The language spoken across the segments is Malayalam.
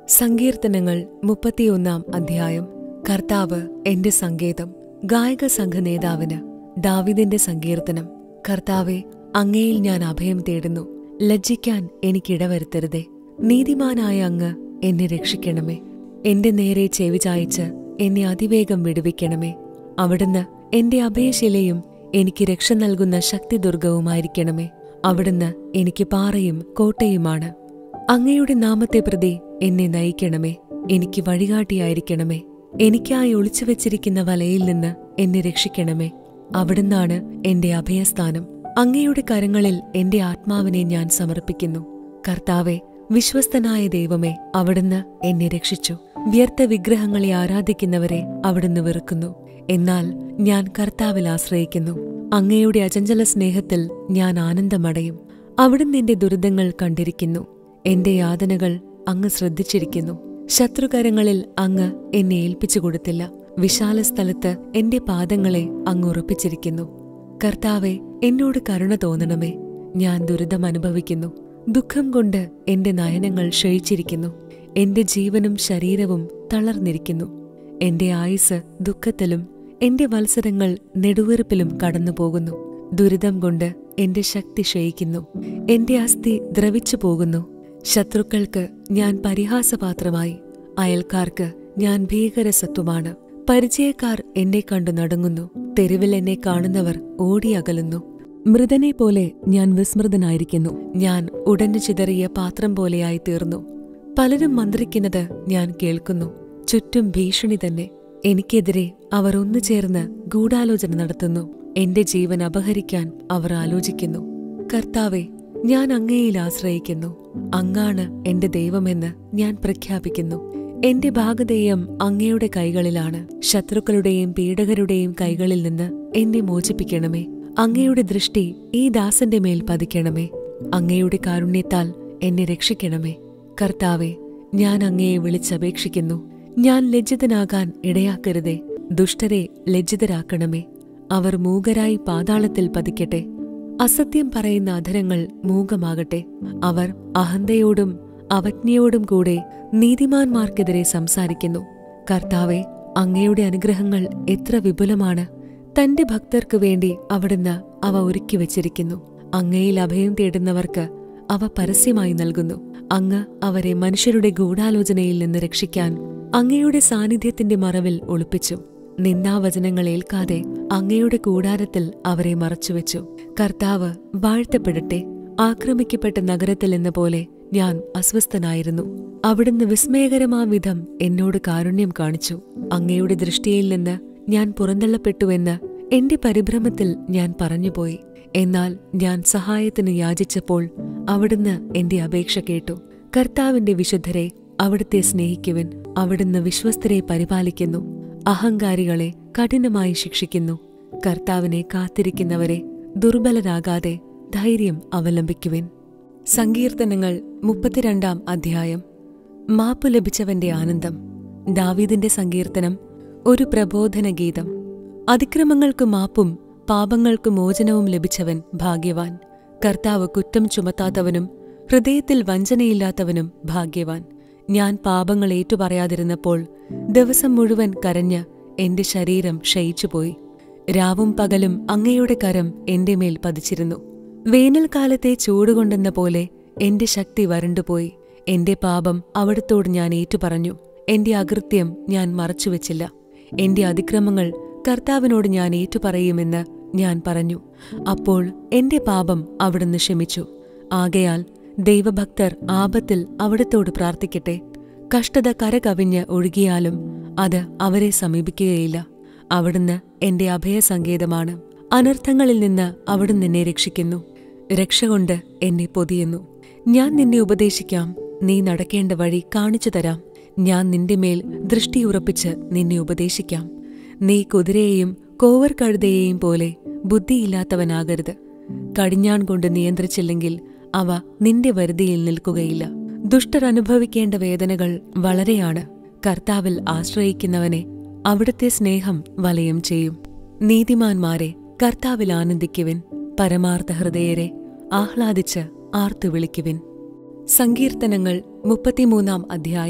സങ്കീർത്തനങ്ങൾ മുപ്പത്തിയൊന്നാം അധ്യായം കർത്താവ് എന്റെ സങ്കേതം ഗായക സംഘ നേതാവിന് ദാവിദിന്റെ സങ്കീർത്തനം കർത്താവെ അങ്ങയിൽ ഞാൻ അഭയം തേടുന്നു ലജ്ജിക്കാൻ എനിക്കിടവരുത്തരുതേ നീതിമാനായ അങ്ങ് എന്നെ രക്ഷിക്കണമേ എന്റെ നേരെ ചെവിചായിച്ച് എന്നെ അതിവേഗം വിടുവിക്കണമേ അവിടുന്ന് എന്റെ അഭയശിലയും എനിക്ക് രക്ഷ നൽകുന്ന ശക്തിദുർഗവുമായിരിക്കണമേ അവിടുന്ന് എനിക്ക് പാറയും കോട്ടയുമാണ് അങ്ങയുടെ നാമത്തെ പ്രതി എന്നെ നയിക്കണമേ എനിക്ക് വഴികാട്ടിയായിരിക്കണമേ എനിക്കായി ഒളിച്ചുവെച്ചിരിക്കുന്ന വലയിൽ നിന്ന് എന്നെ രക്ഷിക്കണമേ അവിടുന്നാണ് എന്റെ അഭയസ്ഥാനം അങ്ങയുടെ കരങ്ങളിൽ എന്റെ ആത്മാവിനെ ഞാൻ സമർപ്പിക്കുന്നു കർത്താവെ വിശ്വസ്തനായ ദൈവമേ അവിടുന്ന് എന്നെ രക്ഷിച്ചു വ്യർത്ഥ വിഗ്രഹങ്ങളെ ആരാധിക്കുന്നവരെ അവിടുന്ന് വെറുക്കുന്നു എന്നാൽ ഞാൻ കർത്താവിൽ ആശ്രയിക്കുന്നു അങ്ങയുടെ അചഞ്ചല സ്നേഹത്തിൽ ഞാൻ ആനന്ദമടയും അവിടുന്ന് എന്റെ ദുരിതങ്ങൾ കണ്ടിരിക്കുന്നു എന്റെ യാതനകൾ അങ്ങ് ശ്രദ്ധിച്ചിരിക്കുന്നു ശത്രുകരങ്ങളിൽ അങ്ങ് എന്നെ ഏൽപ്പിച്ചു കൊടുത്തില്ല വിശാല സ്ഥലത്ത് എന്റെ പാദങ്ങളെ അങ്ങ് ഉറപ്പിച്ചിരിക്കുന്നു കർത്താവെ എന്നോട് കരുണ തോന്നണമേ ഞാൻ ദുരിതം അനുഭവിക്കുന്നു ദുഃഖം കൊണ്ട് എന്റെ നയനങ്ങൾ ക്ഷയിച്ചിരിക്കുന്നു എന്റെ ജീവനും ശരീരവും തളർന്നിരിക്കുന്നു എന്റെ ആയുസ് ദുഃഖത്തിലും എന്റെ വത്സരങ്ങൾ നെടുവീർപ്പിലും കടന്നുപോകുന്നു ദുരിതം കൊണ്ട് എന്റെ ശക്തി ക്ഷയിക്കുന്നു എന്റെ അസ്ഥി ദ്രവിച്ചു പോകുന്നു ശത്രുക്കൾക്ക് ഞാൻ പരിഹാസപാത്രമായി അയൽക്കാർക്ക് ഞാൻ ഭീകരസത്വമാണ് പരിചയക്കാർ എന്നെ കണ്ടു നടുങ്ങുന്നു തെരുവിൽ എന്നെ കാണുന്നവർ ഓടിയകലുന്നു മൃതനെ പോലെ ഞാൻ വിസ്മൃതനായിരിക്കുന്നു ഞാൻ ഉടഞ്ഞു ചിതറിയ പാത്രം പോലെയായി തീർന്നു പലരും മന്ത്രിക്കുന്നത് ഞാൻ കേൾക്കുന്നു ചുറ്റും ഭീഷണി തന്നെ എനിക്കെതിരെ അവർ ഒന്നു ചേർന്ന് ഗൂഢാലോചന നടത്തുന്നു എന്റെ ജീവൻ അപഹരിക്കാൻ അവർ ആലോചിക്കുന്നു കർത്താവെ ഞാൻ അങ്ങയിൽ ആശ്രയിക്കുന്നു അങ്ങാണ് എന്റെ ദൈവമെന്ന് ഞാൻ പ്രഖ്യാപിക്കുന്നു എന്റെ ഭാഗധേയം അങ്ങയുടെ കൈകളിലാണ് ശത്രുക്കളുടെയും പീഡകരുടെയും കൈകളിൽ നിന്ന് എന്നെ മോചിപ്പിക്കണമേ അങ്ങയുടെ ദൃഷ്ടി ഈ ദാസന്റെ മേൽ പതിക്കണമേ അങ്ങയുടെ കാരുണ്യത്താൽ എന്നെ രക്ഷിക്കണമേ കർത്താവെ ഞാൻ അങ്ങയെ വിളിച്ചപേക്ഷിക്കുന്നു ഞാൻ ലജ്ജിതനാകാൻ ഇടയാക്കരുതേ ദുഷ്ടരെ ലജ്ജിതരാക്കണമേ അവർ മൂകരായി പാതാളത്തിൽ പതിക്കട്ടെ അസത്യം പറയുന്ന അധരങ്ങൾ മൂകമാകട്ടെ അവർ അഹന്തയോടും അവജ്ഞയോടും കൂടെ നീതിമാന്മാർക്കെതിരെ സംസാരിക്കുന്നു കർത്താവെ അങ്ങയുടെ അനുഗ്രഹങ്ങൾ എത്ര വിപുലമാണ് തന്റെ ഭക്തർക്കു വേണ്ടി അവിടുന്ന് അവ ഒരുക്കി വച്ചിരിക്കുന്നു അങ്ങയിൽ അഭയം തേടുന്നവർക്ക് അവ പരസ്യമായി നൽകുന്നു അങ്ങ് അവരെ മനുഷ്യരുടെ ഗൂഢാലോചനയിൽ നിന്ന് രക്ഷിക്കാൻ അങ്ങയുടെ സാന്നിധ്യത്തിന്റെ മറവിൽ ഒളിപ്പിച്ചു നിന്ദാവചനങ്ങൾ ഏൽക്കാതെ അങ്ങയുടെ കൂടാരത്തിൽ അവരെ മറച്ചുവെച്ചു കർത്താവ് വാഴ്ത്തപ്പെടട്ടെ ആക്രമിക്കപ്പെട്ട നഗരത്തിൽ എന്ന പോലെ ഞാൻ അസ്വസ്ഥനായിരുന്നു അവിടുന്ന് വിസ്മയകരമാം വിധം എന്നോട് കാരുണ്യം കാണിച്ചു അങ്ങയുടെ ദൃഷ്ടിയിൽ നിന്ന് ഞാൻ പുറന്തള്ളപ്പെട്ടുവെന്ന് എന്റെ പരിഭ്രമത്തിൽ ഞാൻ പറഞ്ഞുപോയി എന്നാൽ ഞാൻ സഹായത്തിന് യാചിച്ചപ്പോൾ അവിടുന്ന് എന്റെ അപേക്ഷ കേട്ടു കർത്താവിന്റെ വിശുദ്ധരെ അവിടുത്തെ സ്നേഹിക്കുവൻ അവിടുന്ന് വിശ്വസ്തരെ പരിപാലിക്കുന്നു അഹങ്കാരികളെ കഠിനമായി ശിക്ഷിക്കുന്നു കർത്താവിനെ കാത്തിരിക്കുന്നവരെ ദുർബലരാകാതെ ധൈര്യം അവലംബിക്കുവിൻ സങ്കീർത്തനങ്ങൾ മുപ്പത്തിരണ്ടാം അധ്യായം മാപ്പു ലഭിച്ചവന്റെ ആനന്ദം ദാവീദിന്റെ സങ്കീർത്തനം ഒരു പ്രബോധന ഗീതം അതിക്രമങ്ങൾക്ക് മാപ്പും പാപങ്ങൾക്ക് മോചനവും ലഭിച്ചവൻ ഭാഗ്യവാൻ കർത്താവ് കുറ്റം ചുമത്താത്തവനും ഹൃദയത്തിൽ വഞ്ചനയില്ലാത്തവനും ഭാഗ്യവാൻ ഞാൻ പാപങ്ങൾ ഏറ്റുപറയാതിരുന്നപ്പോൾ ദിവസം മുഴുവൻ കരഞ്ഞ് എന്റെ ശരീരം ക്ഷയിച്ചുപോയി രാവും പകലും അങ്ങയുടെ കരം എന്റെ മേൽ പതിച്ചിരുന്നു വേനൽക്കാലത്തെ ചൂടുകൊണ്ടെന്ന പോലെ എന്റെ ശക്തി വരണ്ടുപോയി എന്റെ പാപം അവിടത്തോട് ഞാൻ ഏറ്റുപറഞ്ഞു എന്റെ അകൃത്യം ഞാൻ മറച്ചുവെച്ചില്ല എന്റെ അതിക്രമങ്ങൾ കർത്താവിനോട് ഞാൻ ഏറ്റുപറയുമെന്ന് ഞാൻ പറഞ്ഞു അപ്പോൾ എന്റെ പാപം അവിടുന്ന് ക്ഷമിച്ചു ആകയാൽ ദൈവഭക്തർ ആപത്തിൽ അവിടത്തോട് പ്രാർത്ഥിക്കട്ടെ കഷ്ടത കരകവിഞ്ഞ് ഒഴുകിയാലും അത് അവരെ സമീപിക്കുകയില്ല അവിടുന്ന് എന്റെ അഭയസങ്കേതമാണ് അനർത്ഥങ്ങളിൽ നിന്ന് അവിടുന്ന് എന്നെ രക്ഷിക്കുന്നു രക്ഷ കൊണ്ട് എന്നെ പൊതിയുന്നു ഞാൻ നിന്നെ ഉപദേശിക്കാം നീ നടക്കേണ്ട വഴി കാണിച്ചു തരാം ഞാൻ നിന്റെ മേൽ ദൃഷ്ടിയുറപ്പിച്ച് നിന്നെ ഉപദേശിക്കാം നീ കുതിരയെയും കോവർ കഴുതയെയും പോലെ ബുദ്ധിയില്ലാത്തവനാകരുത് കടിഞ്ഞാൺ കൊണ്ട് നിയന്ത്രിച്ചില്ലെങ്കിൽ അവ നിന്റെ വരുതിയിൽ നിൽക്കുകയില്ല ദുഷ്ടർ അനുഭവിക്കേണ്ട വേദനകൾ വളരെയാണ് കർത്താവിൽ ആശ്രയിക്കുന്നവനെ അവിടുത്തെ സ്നേഹം വലയം ചെയ്യും നീതിമാന്മാരെ കർത്താവിൽ ആനന്ദിക്കുവിൻ പരമാർത്ഥ ഹൃദയരെ ആഹ്ലാദിച്ച് ആർത്തു വിളിക്കുവിൻ സങ്കീർത്തനങ്ങൾ മുപ്പത്തിമൂന്നാം അധ്യായം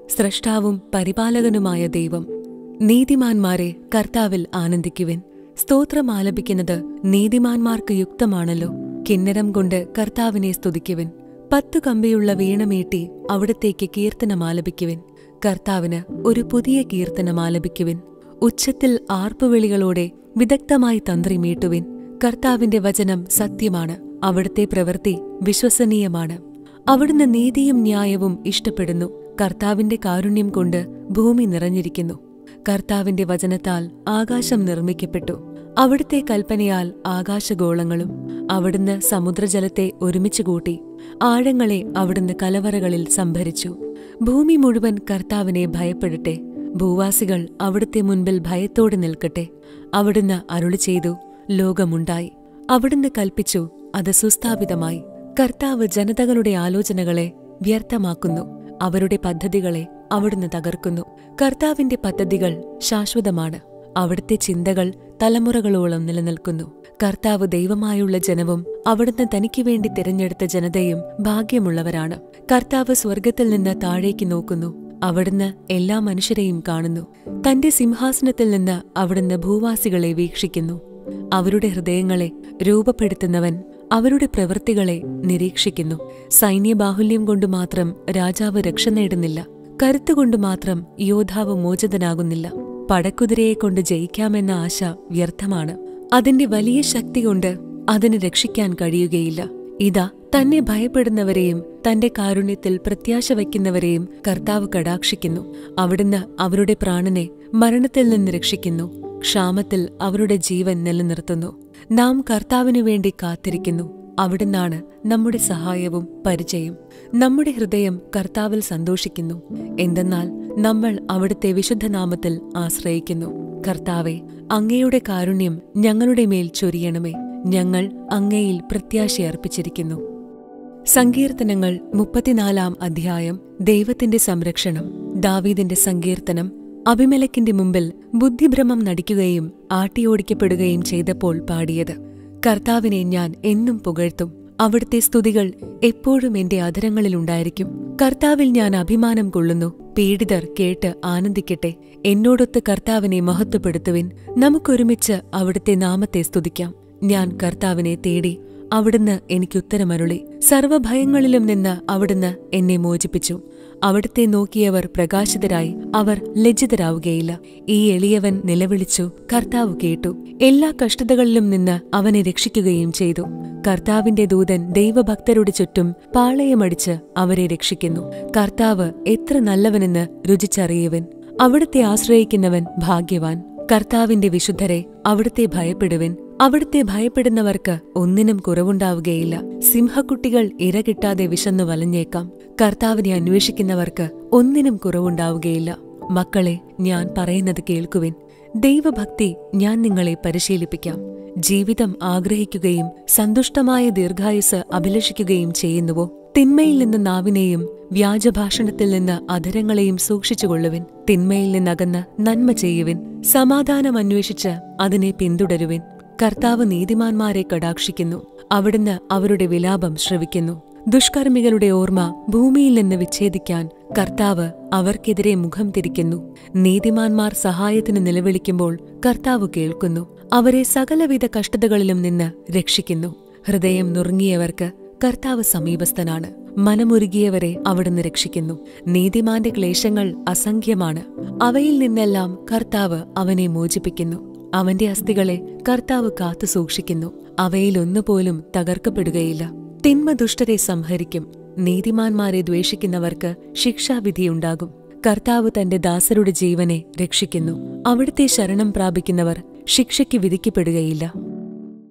സ്രഷ്ടാവും പരിപാലകനുമായ ദൈവം നീതിമാന്മാരെ കർത്താവിൽ ആനന്ദിക്കുവിൻ സ്തോത്രം ആലപിക്കുന്നത് നീതിമാന്മാർക്ക് യുക്തമാണല്ലോ കിന്നരം കൊണ്ട് കർത്താവിനെ സ്തുതിക്കുവിൻ പത്തു കമ്പിയുള്ള വീണമീട്ടി അവിടത്തേക്ക് കീർത്തനം ആലപിക്കുവിൻ കർത്താവിന് ഒരു പുതിയ കീർത്തനം ആലപിക്കുവിൻ ഉച്ചത്തിൽ ആർപ്പുവിളികളോടെ വിദഗ്ധമായി തന്ത്രി മീട്ടുവിൻ കർത്താവിന്റെ വചനം സത്യമാണ് അവിടുത്തെ പ്രവൃത്തി വിശ്വസനീയമാണ് അവിടുന്ന് നീതിയും ന്യായവും ഇഷ്ടപ്പെടുന്നു കർത്താവിന്റെ കാരുണ്യം കൊണ്ട് ഭൂമി നിറഞ്ഞിരിക്കുന്നു കർത്താവിന്റെ വചനത്താൽ ആകാശം നിർമ്മിക്കപ്പെട്ടു അവിടുത്തെ കൽപ്പനയാൽ ആകാശഗോളങ്ങളും അവിടുന്ന് സമുദ്രജലത്തെ ഒരുമിച്ച് കൂട്ടി ആഴങ്ങളെ അവിടുന്ന് കലവറകളിൽ സംഭരിച്ചു ഭൂമി മുഴുവൻ കർത്താവിനെ ഭയപ്പെടട്ടെ ഭൂവാസികൾ അവിടുത്തെ മുൻപിൽ ഭയത്തോടെ നിൽക്കട്ടെ അവിടുന്ന് അരുളി ചെയ്തു ലോകമുണ്ടായി അവിടുന്ന് കൽപ്പിച്ചു അത് സുസ്ഥാപിതമായി കർത്താവ് ജനതകളുടെ ആലോചനകളെ വ്യർത്ഥമാക്കുന്നു അവരുടെ പദ്ധതികളെ അവിടുന്ന് തകർക്കുന്നു കർത്താവിന്റെ പദ്ധതികൾ ശാശ്വതമാണ് അവിടുത്തെ ചിന്തകൾ തലമുറകളോളം നിലനിൽക്കുന്നു കർത്താവ് ദൈവമായുള്ള ജനവും അവിടുന്ന് തനിക്ക് വേണ്ടി തിരഞ്ഞെടുത്ത ജനതയും ഭാഗ്യമുള്ളവരാണ് കർത്താവ് സ്വർഗത്തിൽ നിന്ന് താഴേക്ക് നോക്കുന്നു അവിടുന്ന് എല്ലാ മനുഷ്യരെയും കാണുന്നു തന്റെ സിംഹാസനത്തിൽ നിന്ന് അവിടുന്ന് ഭൂവാസികളെ വീക്ഷിക്കുന്നു അവരുടെ ഹൃദയങ്ങളെ രൂപപ്പെടുത്തുന്നവൻ അവരുടെ പ്രവൃത്തികളെ നിരീക്ഷിക്കുന്നു സൈന്യബാഹുല്യം കൊണ്ട് മാത്രം രാജാവ് രക്ഷ നേടുന്നില്ല കരുത്തുകൊണ്ട് മാത്രം യോദ്ധാവ് മോചിതനാകുന്നില്ല പടക്കുതിരയെക്കൊണ്ട് ജയിക്കാമെന്ന ആശ വ്യർത്ഥമാണ് അതിന്റെ വലിയ ശക്തി കൊണ്ട് അതിന് രക്ഷിക്കാൻ കഴിയുകയില്ല ഇതാ തന്നെ ഭയപ്പെടുന്നവരെയും തന്റെ കാരുണ്യത്തിൽ പ്രത്യാശ വയ്ക്കുന്നവരെയും കർത്താവ് കടാക്ഷിക്കുന്നു അവിടുന്ന് അവരുടെ പ്രാണനെ മരണത്തിൽ നിന്ന് രക്ഷിക്കുന്നു ക്ഷാമത്തിൽ അവരുടെ ജീവൻ നിലനിർത്തുന്നു നാം കർത്താവിനു വേണ്ടി കാത്തിരിക്കുന്നു അവിടുന്നാണ് നമ്മുടെ സഹായവും പരിചയം നമ്മുടെ ഹൃദയം കർത്താവിൽ സന്തോഷിക്കുന്നു എന്തെന്നാൽ നമ്മൾ അവിടുത്തെ വിശുദ്ധനാമത്തിൽ ആശ്രയിക്കുന്നു കർത്താവെ അങ്ങയുടെ കാരുണ്യം ഞങ്ങളുടെ മേൽ ചൊരിയണമേ ഞങ്ങൾ അങ്ങയിൽ പ്രത്യാശയർപ്പിച്ചിരിക്കുന്നു സങ്കീർത്തനങ്ങൾ മുപ്പത്തിനാലാം അധ്യായം ദൈവത്തിന്റെ സംരക്ഷണം ദാവീദിന്റെ സങ്കീർത്തനം അഭിമലക്കിന്റെ മുമ്പിൽ ബുദ്ധിഭ്രമം നടിക്കുകയും ആട്ടിയോടിക്കപ്പെടുകയും ചെയ്തപ്പോൾ പാടിയത് കർത്താവിനെ ഞാൻ എന്നും പുകഴ്ത്തും അവിടുത്തെ സ്തുതികൾ എപ്പോഴും എന്റെ അധരങ്ങളിലുണ്ടായിരിക്കും കർത്താവിൽ ഞാൻ അഭിമാനം കൊള്ളുന്നു പീഡിതർ കേട്ട് ആനന്ദിക്കട്ടെ എന്നോടൊത്ത് കർത്താവിനെ മഹത്വപ്പെടുത്തുവിൻ നമുക്കൊരുമിച്ച് അവിടുത്തെ നാമത്തെ സ്തുതിക്കാം ഞാൻ കർത്താവിനെ തേടി അവിടുന്ന് എനിക്കുത്തരമരുളി സർവഭയങ്ങളിലും നിന്ന് അവിടുന്ന് എന്നെ മോചിപ്പിച്ചു അവിടുത്തെ നോക്കിയവർ പ്രകാശിതരായി അവർ ലജ്ജിതരാവുകയില്ല ഈ എളിയവൻ നിലവിളിച്ചു കർത്താവ് കേട്ടു എല്ലാ കഷ്ടതകളിലും നിന്ന് അവനെ രക്ഷിക്കുകയും ചെയ്തു കർത്താവിന്റെ ദൂതൻ ദൈവഭക്തരുടെ ചുറ്റും പാളയമടിച്ച് അവരെ രക്ഷിക്കുന്നു കർത്താവ് എത്ര നല്ലവനെന്ന് രുചിച്ചറിയുവൻ അവിടുത്തെ ആശ്രയിക്കുന്നവൻ ഭാഗ്യവാൻ കർത്താവിന്റെ വിശുദ്ധരെ അവിടുത്തെ ഭയപ്പെടുവിൻ അവിടുത്തെ ഭയപ്പെടുന്നവർക്ക് ഒന്നിനും കുറവുണ്ടാവുകയില്ല സിംഹക്കുട്ടികൾ ഇര കിട്ടാതെ വിശന്നു വലഞ്ഞേക്കാം കർത്താവിനെ അന്വേഷിക്കുന്നവർക്ക് ഒന്നിനും കുറവുണ്ടാവുകയില്ല മക്കളെ ഞാൻ പറയുന്നത് കേൾക്കുവിൻ ദൈവഭക്തി ഞാൻ നിങ്ങളെ പരിശീലിപ്പിക്കാം ജീവിതം ആഗ്രഹിക്കുകയും സന്തുഷ്ടമായ ദീർഘായുസ് അഭിലഷിക്കുകയും ചെയ്യുന്നുവോ തിന്മയിൽ നിന്ന് നാവിനെയും വ്യാജഭാഷണത്തിൽ നിന്ന് അധരങ്ങളെയും സൂക്ഷിച്ചുകൊള്ളുവിൻ തിന്മയിൽ നിന്നകന്ന് നന്മ ചെയ്യുവിൻ സമാധാനം അന്വേഷിച്ച് അതിനെ പിന്തുടരുവിൻ കർത്താവ് നീതിമാന്മാരെ കടാക്ഷിക്കുന്നു അവിടുന്ന് അവരുടെ വിലാപം ശ്രവിക്കുന്നു ദുഷ്കർമ്മികളുടെ ഓർമ്മ ഭൂമിയിൽ നിന്ന് വിച്ഛേദിക്കാൻ കർത്താവ് അവർക്കെതിരെ മുഖം തിരിക്കുന്നു നീതിമാന്മാർ സഹായത്തിന് നിലവിളിക്കുമ്പോൾ കർത്താവ് കേൾക്കുന്നു അവരെ സകലവിധ കഷ്ടതകളിലും നിന്ന് രക്ഷിക്കുന്നു ഹൃദയം നുറുങ്ങിയവർക്ക് കർത്താവ് സമീപസ്ഥനാണ് മനമുരുകിയവരെ അവിടുന്ന് രക്ഷിക്കുന്നു നീതിമാന്റെ ക്ലേശങ്ങൾ അസംഖ്യമാണ് അവയിൽ നിന്നെല്ലാം കർത്താവ് അവനെ മോചിപ്പിക്കുന്നു അവന്റെ അസ്ഥികളെ കർത്താവ് കാത്തു സൂക്ഷിക്കുന്നു അവയിലൊന്നുപോലും തകർക്കപ്പെടുകയില്ല തിന്മ ദുഷ്ടരെ സംഹരിക്കും നീതിമാന്മാരെ ദ്വേഷിക്കുന്നവർക്ക് ശിക്ഷാവിധിയുണ്ടാകും കർത്താവ് തന്റെ ദാസരുടെ ജീവനെ രക്ഷിക്കുന്നു അവിടുത്തെ ശരണം പ്രാപിക്കുന്നവർ ശിക്ഷയ്ക്ക് വിധിക്കപ്പെടുകയില്ല